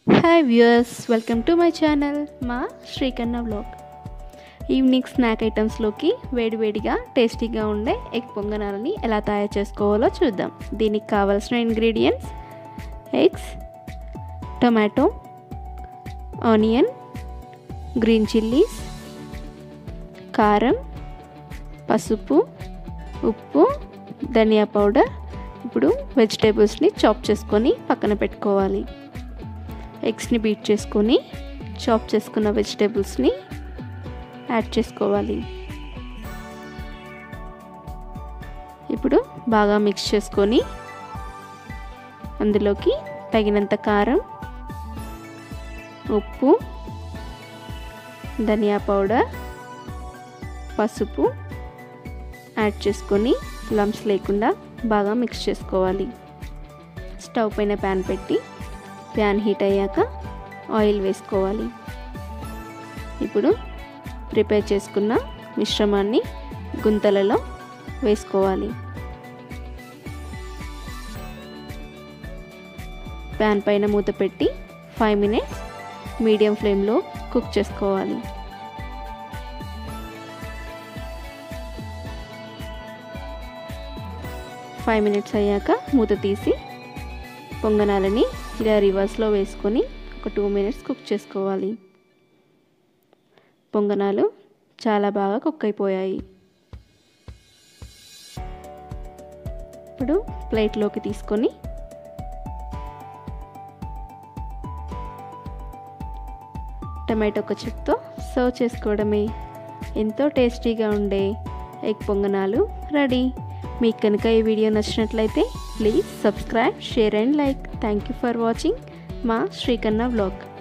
hi viewers welcome to my channel మా Srikanna vlog evening snack ఐటమ్స్లోకి వేడివేడిగా టేస్టీగా ఉండే ఎగ్ పొంగనాలని ఎలా తయారు చేసుకోవాలో చూద్దాం దీనికి కావాల్సిన ingredients eggs tomato onion green chillies కారం పసుపు ఉప్పు ధనియా పౌడర్ ఇప్పుడు వెజిటేబుల్స్ని చాప్ చేసుకొని పక్కన పెట్టుకోవాలి ఎగ్స్ని బీట్ చేసుకొని చాప్ చేసుకున్న వెజిటేబుల్స్ని యాడ్ చేసుకోవాలి ఇప్పుడు బాగా మిక్స్ చేసుకొని అందులోకి తగినంత కారం ఉప్పు ధనియా పౌడర్ పసుపు యాడ్ చేసుకొని లమ్స్ లేకుండా బాగా మిక్స్ చేసుకోవాలి స్టవ్ పైన ప్యాన్ పెట్టి ప్యాన్ హీట్ అయ్యాక ఆయిల్ వేసుకోవాలి ఇప్పుడు ప్రిపేర్ చేసుకున్న మిశ్రమాన్ని గుంతలలో వేసుకోవాలి ప్యాన్ పైన మూత పెట్టి ఫైవ్ మినిట్స్ మీడియం ఫ్లేమ్లో కుక్ చేసుకోవాలి ఫైవ్ మినిట్స్ అయ్యాక మూత తీసి పొంగనాలని ఇలా రివర్స్లో వేసుకొని ఒక టూ మినిట్స్ కుక్ చేసుకోవాలి పొంగనాలు చాలా బాగా కుక్ అయిపోయాయి ఇప్పుడు ప్లేట్లోకి తీసుకొని టమాటో కచప్తో సర్వ్ చేసుకోవడమే ఎంతో టేస్టీగా ఉండే ఎగ్ పొంగనాలు రెడీ మీకు కనుక ఈ వీడియో నచ్చినట్లయితే please subscribe share and like thank you for watching మా శ్రీకన్న వ్లాగ్